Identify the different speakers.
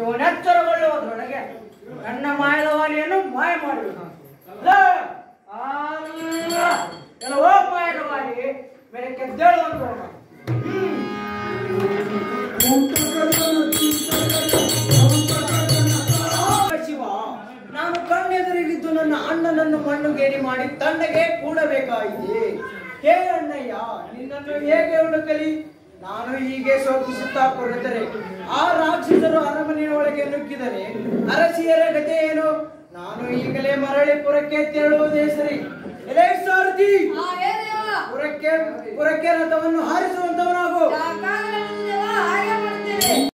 Speaker 1: ಇವನೆಚ್ಚರಗೊಳ್ಳುವುದರೊಳಗೆ ನನ್ನ ಮಾಯದವಾಣಿಯನ್ನು ಮಾಯ ಮಾಡಬೇಕು ಎಲ್ಲವೋ ಮಾಯದವಾಣಿ ಬೆಳಗ್ಗೆ ಎದ್ದೇಳುವಂತ ಶಿವ ನಾನು ಕಣ್ಣೆದುರಿಗಿದ್ದು ನನ್ನ ಅಣ್ಣನನ್ನು ಮಣ್ಣುಗೇರಿ ಮಾಡಿ ತಂಡಗೆ ಕೂಡಬೇಕಾಗಿದೆ ಹೇ ಅಣ್ಣಯ್ಯ ನಿನ್ನನ್ನು ಹೇಗೆ ಹುಡುಕಲಿ ನಾನು ಹೀಗೆ ಶೋಕಿಸುತ್ತಾ ಕೊಡುತ್ತರೆ ಆ ರಾಕ್ಷಸರು ಅರಮನೆಯ ಒಳಗೆ ನುಗ್ಗಿದರೆ ಅರಸಿಯರ ಗತಿ ಏನು ನಾನು ಈಗಲೇ ಮರಳಿ ಪುರಕ್ಕೆ ತೆರಳುವುದೇ ಸರಿ ಎಲೇ ಸಾರಥಿ
Speaker 2: ಆ, ಏ ದೇವ?
Speaker 1: ಪುರಕ್ಕೆ ಪುರಕ್ಕೆ ರಥವನ್ನು ಹಾರಿಸುವಂತವನಾಗು
Speaker 2: ಯಾಕಾಗಲೇ ಮುಂದೆ ಬಾ, ಹಾಗೆ